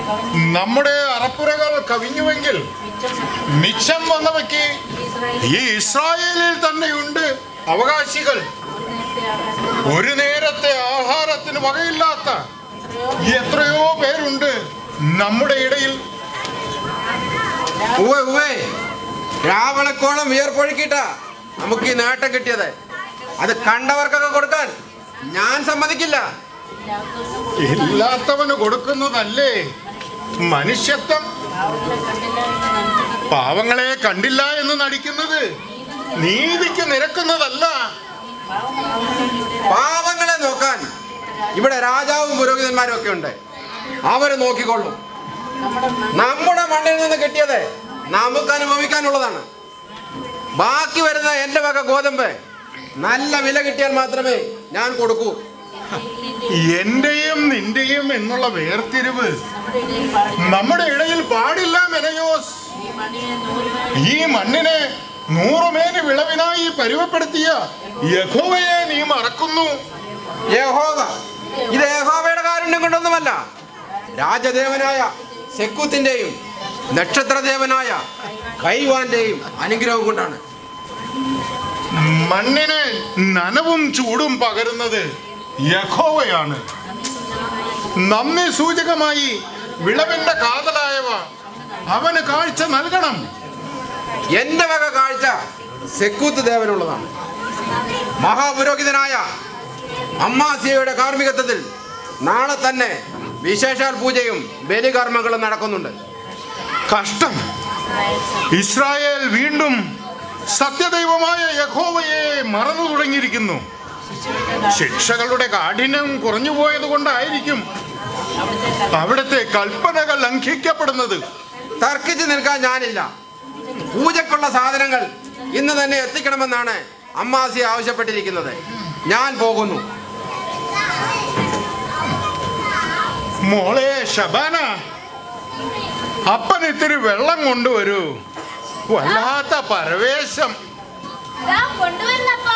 നമ്മുടെ അറപ്പുരകൾ കവിഞ്ഞുവെങ്കിൽ മിച്ചം വന്നവയ്ക്ക് ഈ ഇസ്രായേലിൽ തന്നെയുണ്ട് അവകാശികൾ ഒരു നേരത്തെ ആഹാരത്തിന് വകയില്ലാത്ത എത്രയോ പേരുണ്ട് നമ്മുടെ ഇടയിൽ ഉവ്വേ ഉവ്വേ രാവണക്കോളം വിയർപ്പൊഴുക്കിട്ടാ നമുക്ക് ഈ നേട്ടം കിട്ടിയത് അത് കണ്ടവർക്കൊക്കെ കൊടുക്കാൻ ഞാൻ സമ്മതിക്കില്ല ഇല്ലാത്തവന് കൊടുക്കുന്നതല്ലേ മനുഷ്യത്വം പാവങ്ങളെ കണ്ടില്ല എന്ന് നടിക്കുന്നത് നീതിക്ക് നിരക്കുന്നതല്ല പാവങ്ങളെ നോക്കാൻ ഇവിടെ രാജാവും പുരോഹിതന്മാരും ഒക്കെ ഉണ്ട് അവര് നോക്കിക്കൊള്ളും നമ്മുടെ മണ്ണിൽ നിന്ന് കിട്ടിയത് നമുക്ക് അനുഭവിക്കാനുള്ളതാണ് ബാക്കി വരുന്ന എന്റെ വക ഗോതമ്പ് നല്ല വില കിട്ടിയാൽ മാത്രമേ ഞാൻ കൊടുക്കൂ എന്റെയും നിന്റെയും എന്നുള്ള വേർതിരിവ് നമ്മുടെ ഇടയിൽ പാടില്ല മെനയോസ് ഈ മണ്ണിനെ നൂറുമേന് വിളവിനായി പരുവപ്പെടുത്തിയ യഹോവയെ നീ മറക്കുന്നു യഹോവ ഇത് യഹോവയുടെ കാരുണ്യം കൊണ്ടൊന്നുമല്ല രാജദേവനായ സെക്കുത്തിന്റെയും നക്ഷത്രദേവനായ കൈവാന്റെയും അനുഗ്രഹം കൊണ്ടാണ് മണ്ണിന് നനവും ചൂടും പകരുന്നത് യഹോവയാണ് നന്ദി സൂചകമായി വിളവിന്റെ കാതലായവ അവന് കാഴ്ച നൽകണം എന്റെ വക കാഴ്ച സെക്കൂത്ത് ദേവനുള്ളതാണ് മഹാപുരോഹിതനായ അമ്മാസിയയുടെ കാർമ്മികത്വത്തിൽ നാളെ തന്നെ വിശേഷാൽ പൂജയും ബലികർമ്മങ്ങളും നടക്കുന്നുണ്ട് കഷ്ടം ഇസ്രായേൽ വീണ്ടും സത്യദൈവമായ യഹോവയെ മറന്നു തുടങ്ങിയിരിക്കുന്നു ശിക്ഷകളുടെ കാഠിന്യം കുറഞ്ഞു പോയത് കൊണ്ടായിരിക്കും അവിടുത്തെ കൽപ്പനകൾ ലംഘിക്കപ്പെടുന്നത് തർക്കിച്ച് നിൽക്കാൻ ഞാനില്ല പൂജക്കുള്ള സാധനങ്ങൾ ഇന്ന് തന്നെ എത്തിക്കണമെന്നാണ് അമ്മാസി ആവശ്യപ്പെട്ടിരിക്കുന്നത് ഞാൻ പോകുന്നു മോളെ ശബാന അപ്പൻ ഇത്തിരി വെള്ളം കൊണ്ടുവരൂ വല്ലാത്ത പരവേശം ദാ കൊണ്ടുവരുന്നപ്പാ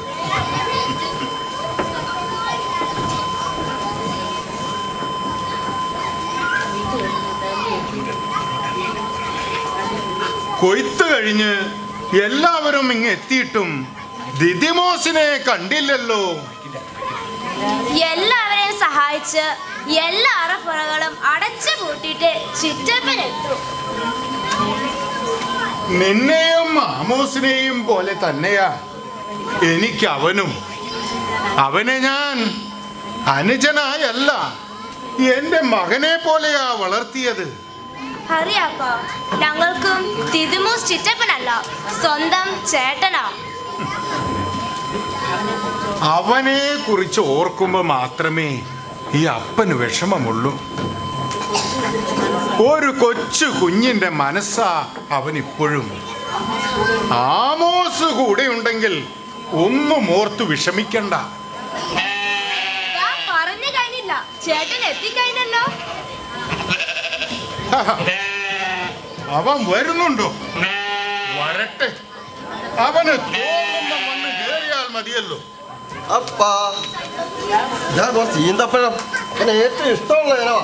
കൊയ്ത്ത് കഴിഞ്ഞ് എല്ലാവരും ഇങ്ങ് എത്തിയിട്ടും ദിദിമോസിനെ കണ്ടില്ലല്ലോ എല്ലാവരെയും സഹായിച്ച് എല്ലാ അറപ്പുറകളും അടച്ചു പൂട്ടിയിട്ട് ചിറ്റപ്പൻ എത്തും നിന്നെയും ആമോസിനെയും പോലെ തന്നെയാ എനിക്ക് അവനും അവനെ ഞാൻ അനുജനായല്ല എന്റെ മകനെ പോലെയാ വളർത്തിയത് അറിയാപ്പ ഞങ്ങൾക്കും തിരുമൂസ് ചിറ്റപ്പനല്ല സ്വന്തം ചേട്ടനാ അവനെ കുറിച്ച് ഓർക്കുമ്പോ മാത്രമേ ഈ അപ്പന് വിഷമമുള്ളൂ ഒരു കൊച്ചു കുഞ്ഞിന്റെ മനസ്സാ അവൻ ഇപ്പോഴും ആമോസ് കൂടെ ഉണ്ടെങ്കിൽ ഒന്നും ഓർത്ത് വിഷമിക്കണ്ട ദാ പറഞ്ഞു കഴിഞ്ഞില്ല ചേട്ടൻ എത്തിക്കഴിഞ്ഞല്ലോ അവൻ വരുന്നുണ്ടോ വരട്ടെ അവന് തോന്നുന്ന മണ്ണ് കേറിയാൽ മതിയല്ലോ അപ്പാ ഞാൻ കുറച്ച് ഈന്തപ്പഴം എന്നെ ഏറ്റവും ഇഷ്ടമുള്ള ഇനവാ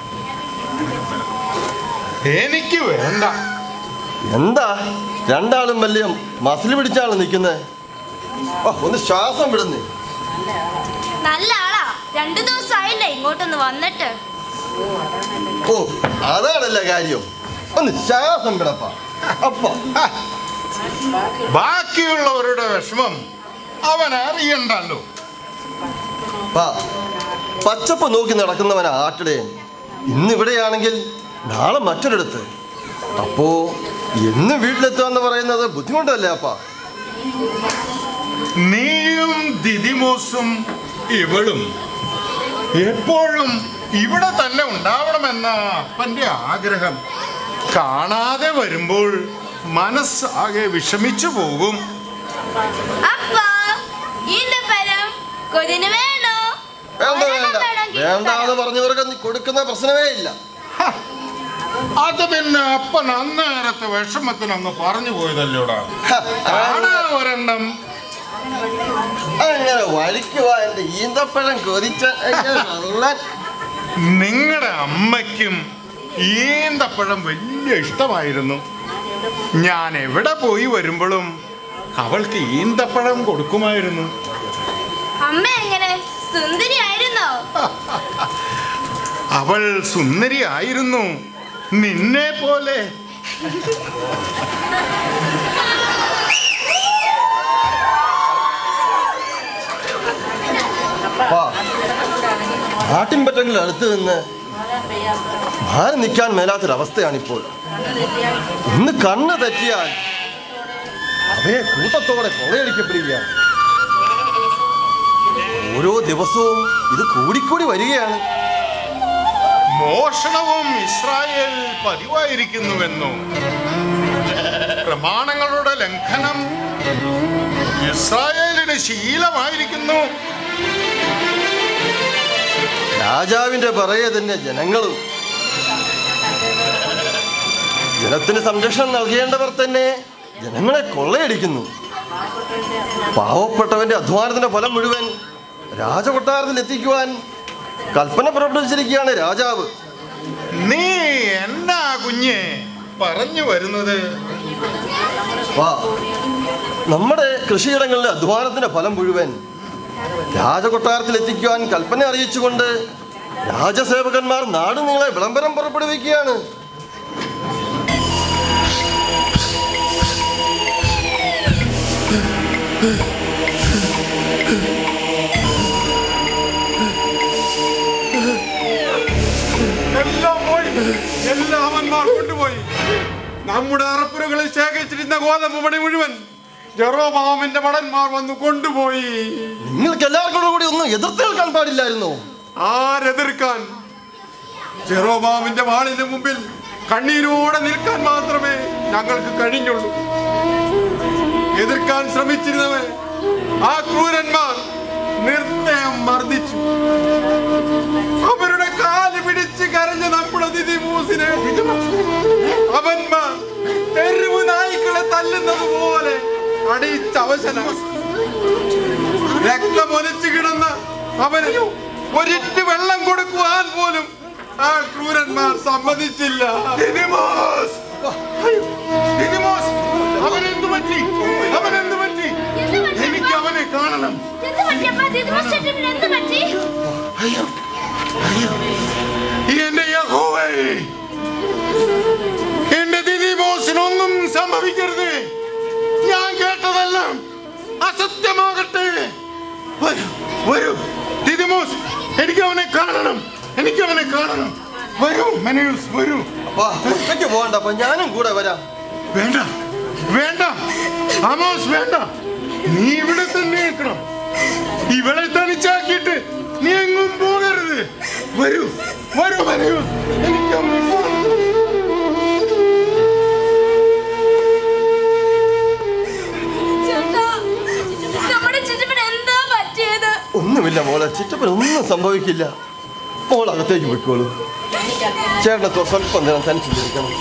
എനിക്ക് വേണ്ട എന്താ രണ്ടാളും വലിയ മസിൽ പിടിച്ചാണ് നിൽക്കുന്നത് ഓ ഒന്ന് ശ്വാസം വിടുന്നേ നല്ല ആളാ രണ്ടു ദിവസമായില്ലേ ഇങ്ങോട്ടൊന്ന് വന്നിട്ട് ഓ അതാണല്ലേ കാര്യം ഒന്ന് ശ്വാസം വിടപ്പാ അപ്പ ഹ, ബാക്കിയുള്ളവരുടെ വിഷമം അവൻ അറിയണ്ടല്ലോ പാ പച്ചപ്പ് നോക്കി നടക്കുന്നവനാ ആട്ടിടയൻ ഇന്നിവിടെയാണെങ്കിൽ നാളെ മറ്റൊരിടത്ത് അപ്പോ എന്ന് വീട്ടിലെത്തുക പറയുന്നത് ബുദ്ധിമുട്ടല്ലേ അപ്പാ നീയും ദിദിമോസും ഇവളും എപ്പോഴും ഇവിടെ തന്നെ ഉണ്ടാവണമെന്ന അപ്പന്റെ ആഗ്രഹം കാണാതെ വരുമ്പോൾ മനസ്സാകെ വിഷമിച്ചു പോകും അപ്പാ ഈന്തപ്പഴം കൊതിന് വേണോ വേണ്ട ഒരെണ്ണം വേണ്ട വേണമെങ്കിൽ വേണ്ടാന്ന് തരാം. പറഞ്ഞവർക്ക് നീ കൊടുക്കുന്ന പ്രശ്നമേ ഇല്ല ഹ, അത് പിന്നെ അപ്പൻ അന്നേരത്തെ വിഷമത്തിന് അങ്ങ് പറഞ്ഞു പോയതല്ലോടാ ഹ, കാണാ ഒരെണ്ണം അങ്ങനെ വലിക്കുവാ എന്റെ ഈന്തപ്പഴം കൊതിച്ച എങ്ങനെ നുള്ളാൻ? നിങ്ങളുടെ അമ്മയ്ക്കും ഈന്തപ്പഴം വലിയ ഇഷ്ടമായിരുന്നു ഞാൻ എവിടെ പോയി വരുമ്പോഴും അവൾക്ക് ഈന്തപ്പഴം കൊടുക്കുമായിരുന്നു അമ്മ എങ്ങനെ സുന്ദരിയായിരുന്നോ അവൾ സുന്ദരിയായിരുന്നു നിന്നെ പോലെ വാ ആട്ടിൻപറ്റങ്ങളിൽ അടുത്ത് നിന്ന് മാറി നിൽക്കാൻ മേലാത്തൊരവസ്ഥയാണിപ്പോൾ ഇന്ന് കണ്ണ് തെറ്റിയാൽ അവയെ കൂട്ടത്തോടെ കൊള്ളയടിക്കപ്പെടുകയാണ് ഓരോ ദിവസവും ഇത് കൂടിക്കൂടി വരികയാണ് മോഷണവും ഇസ്രായേൽ പതിവായിരിക്കുന്നുവെന്നും പ്രമാണങ്ങളുടെ ലംഘനം ഇസ്രായേലിന് ശീലമായിരിക്കുന്നു രാജാവിന്റെ പറയെ തന്നെ ജനങ്ങളും ജനത്തിന് സംരക്ഷണം നൽകേണ്ടവർ തന്നെ ജനങ്ങളെ കൊള്ളയടിക്കുന്നു പാവപ്പെട്ടവന്റെ അധ്വാനത്തിന്റെ ഫലം മുഴുവൻ രാജകൊട്ടാരത്തിൽ എത്തിക്കുവാൻ കൽപ്പന പുറപ്പെടുവിച്ചിരിക്കുകയാണ് രാജാവ് നീ എന്നാ കുഞ്ഞെ പറഞ്ഞു വരുന്നത് വാ നമ്മുടെ കൃഷിയിടങ്ങളിലെ അധ്വാനത്തിന്റെ ഫലം മുഴുവൻ രാജകൊട്ടാരത്തിൽ എത്തിക്കുവാൻ കൽപ്പന അറിയിച്ചുകൊണ്ട് രാജസേവകന്മാർ നാട് നിങ്ങളെ വിളംബരം പുറപ്പെടുവിക്കുകയാണ് എല്ലാം പോയി എല്ലാ അവന്മാർ കൊണ്ടുപോയി നമ്മുടെ അറപ്പുരകളിൽ ശേഖരിച്ചിരുന്ന ഗോതമ്പ് മണി മുഴുവൻ ജെറോബാമിന്റെ മടന്മാർ വന്നു കൊണ്ടുപോയി നിങ്ങൾക്ക് എല്ലാവർക്കും കൂടി ഒന്നും എതിർത്ത് നിൽക്കാൻ പാടില്ലായിരുന്നോ ആരെതിർക്കാൻ ജെറോബാമിന്റെ വാളിന് മുമ്പിൽ കണ്ണീരോടെ നിൽക്കാൻ മാത്രമേ ഞങ്ങൾക്ക് കഴിഞ്ഞുള്ളൂ എതിർക്കാൻ ശ്രമിച്ചിരുന്നവർ ആ ക്രൂരന്മാർ നിർദ്ദയം മർദ്ദിച്ചു അവരുടെ കാല് പിടിച്ച് കരഞ്ഞ നമ്മുടെ ദിദിമൂസിനെ അവന്മാർ തെരുവ് നായ്ക്കളെ തല്ലുന്നത് പോലെ അടിച്ചവശന രക്തമൊലിച്ചു കിടന്ന അവന് ഒരിറ്റ് വെള്ളം കൊടുക്കുവാൻ പോലും ആ ക്രൂരന്മാർ സമ്മതിച്ചില്ല ദിദിമോസ്! ദിദിമോസ്! അവനെന്തു പറ്റി അവനെന്തു പറ്റി എന്ത് പറ്റി എനിക്ക് അവനെ കാണണം എന്ത് പറ്റിയമ്മ ദിദിമോസ് ചേട്ടന് എന്ത് പറ്റി അയ്യോ അയ്യോ എന്റെ യഹോവേ എന്റെ ദിദിമോസിനൊന്നും സംഭവിക്കരുത് ഞാൻ കേട്ടതെല്ലാം അസത്യമാകട്ടെ വരൂ വരൂ ദിദിമോസ് എനിക്ക് അവനെ കാണണം എനിക്ക് അവനെ കാണണം വരൂ മെനയൂസ് വരൂ അപ്പാ ഒറ്റയ്ക്ക് പോകണ്ട അപ്പൊ ഞാനും കൂടെ വരാം വേണ്ട വേണ്ട ആമോസ് വേണ്ട നീ ഇവിടെ തന്നെ നിൽക്കണം ഇവളെ തനിച്ചാക്കിയിട്ട് നീ എങ്ങും പോകരുത് വരൂ വരൂ വരൂ എനിക്ക് അവനെ കാണണം. ചേട്ടാ നമ്മുടെ ചുറ്റുപിന് എന്താ പറ്റിയത് ഒന്നുമില്ല മോളെ ചിറ്റപ്പൻ ഒന്നും സംഭവിക്കില്ല മോൾ അകത്തേക്ക് പോയിക്കോളൂ ചേട്ടനെ തൊ- സ്വല്പം നേരം തനിച്ചിരിക്കണം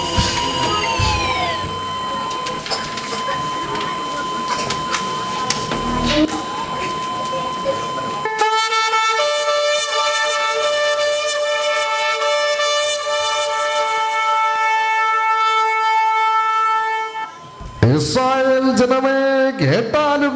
ഇസ്രായേൽ ജനമേ കേട്ടാലും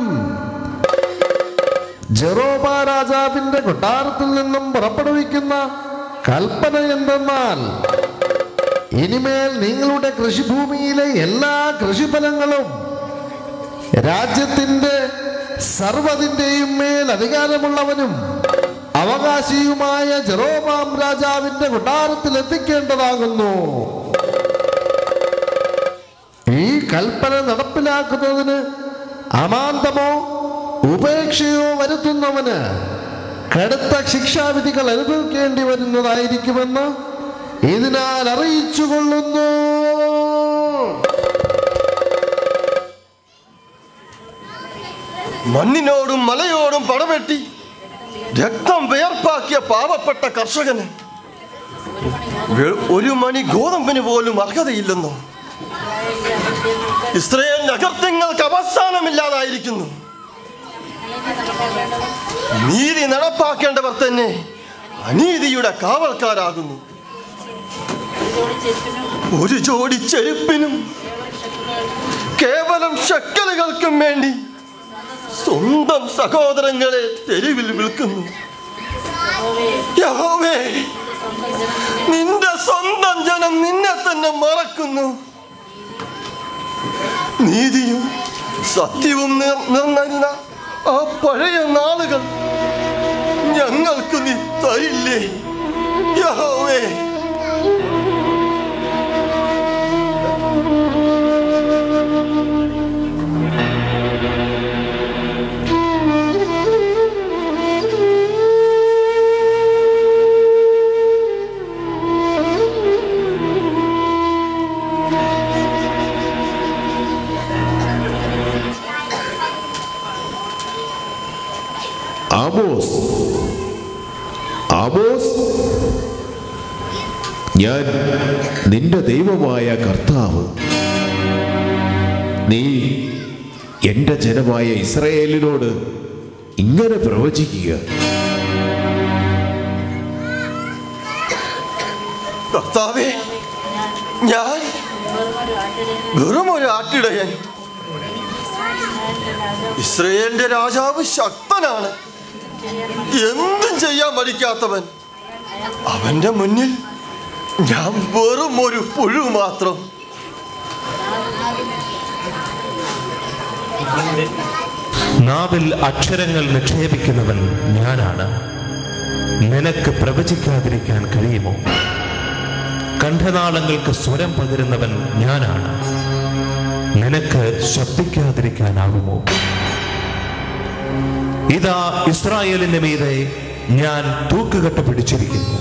ജെറോബ രാജാവിന്റെ കൊട്ടാരത്തിൽ നിന്നും പുറപ്പെടുവിക്കുന്ന കൽപ്പന എന്തെന്നാൽ ഇനിമേൽ നിങ്ങളുടെ കൃഷിഭൂമിയിലെ എല്ലാ കൃഷിഫലങ്ങളും രാജ്യത്തിന്റെ സർവതിന്റെയും മേൽ അധികാരമുള്ളവനും അവകാശിയുമായ ജെറോബാം രാജാവിന്റെ കൊട്ടാരത്തിൽ എത്തിക്കേണ്ടതാകുന്നു ഈ കൽപ്പന നടപ്പിലാക്കുന്നതിന് അമാന്തമോ ഉപേക്ഷയോ വരുത്തുന്നവന് കടുത്ത ശിക്ഷാവിധികൾ അനുഭവിക്കേണ്ടി വരുന്നതായിരിക്കുമെന്ന് ഇതിനാൽ അറിയിച്ചുകൊള്ളുന്നു മണ്ണിനോടും മലയോടും പടവെട്ടി രക്തം വേർപ്പാക്കിയ പാവപ്പെട്ട കർഷകന് വെ- ഒരു മണി ഗോതമ്പിന് പോലും അർഹതയില്ലെന്നോ ഇസ്രയേൽ അകൃത്യങ്ങൾക്ക് അവസാനമില്ലാതായിരിക്കുന്നു നീതി നടപ്പാക്കേണ്ടവർ തന്നെ അനീതിയുടെ കാവൽക്കാരാകുന്നു ഒരു ജോഡി ചെരുപ്പിനും കേവലം ശക്കലുകൾക്കും വേണ്ടി സ്വന്തം സഹോദരങ്ങളെ തെരുവിൽ വിൽക്കുന്നു യഹോവേ നിന്റെ സ്വന്തം ജനം നിന്നെ തന്നെ മറക്കുന്നു നീതിയും സത്യവും നിർ- നിറഞ്ഞിരുന്ന ആ പഴയ നാളുകൾ ഞങ്ങൾക്ക് നീ തരില്ലേ യഹോവേ ആമോസ് ആമോസ് ഞാൻ നിന്റെ ദൈവമായ കർത്താവ് നീ എൻ്റെ ജനമായ ഇസ്രയേലിനോട് ഇങ്ങനെ പ്രവചിക്കുക കർത്താവേ ഞാൻ വെറും ഒരു ആട്ടിടയൻ ഇസ്രയേലിന്റെ രാജാവ് ശക്തനാണ് എന്തും ചെയ്യാൻ മടിക്കാത്തവൻ അവന്റെ മുന്നിൽ ഞാൻ വെറും ഒരു പുഴു മാത്രം നാവിൽ അക്ഷരങ്ങൾ നിക്ഷേപിക്കുന്നവൻ ഞാനാണ് നിനക്ക് പ്രവചിക്കാതിരിക്കാൻ കഴിയുമോ കണ്ഠനാളങ്ങൾക്ക് സ്വരം പകരുന്നവൻ ഞാനാണ് നിനക്ക് ശബ്ദിക്കാതിരിക്കാനാകുമോ ഇതാ ഇസ്രായേലിന്റെ മീതെ ഞാൻ തൂക്കുകെട്ട് പിടിച്ചിരിക്കുന്നു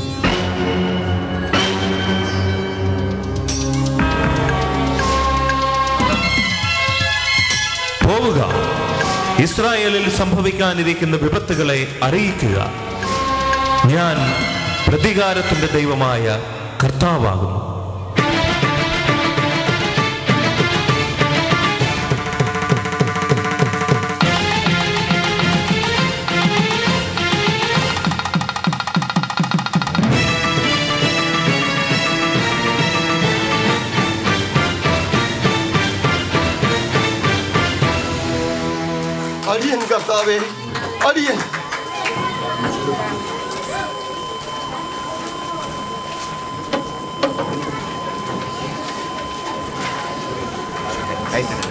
പോവുക ഇസ്രായേലിൽ സംഭവിക്കാനിരിക്കുന്ന വിപത്തുകളെ അറിയിക്കുക ഞാൻ പ്രതികാരത്തിന്റെ ദൈവമായ കർത്താവാകുന്നു അടിയൻ കർത്താവേ അടിയൻ കൈ തരാം.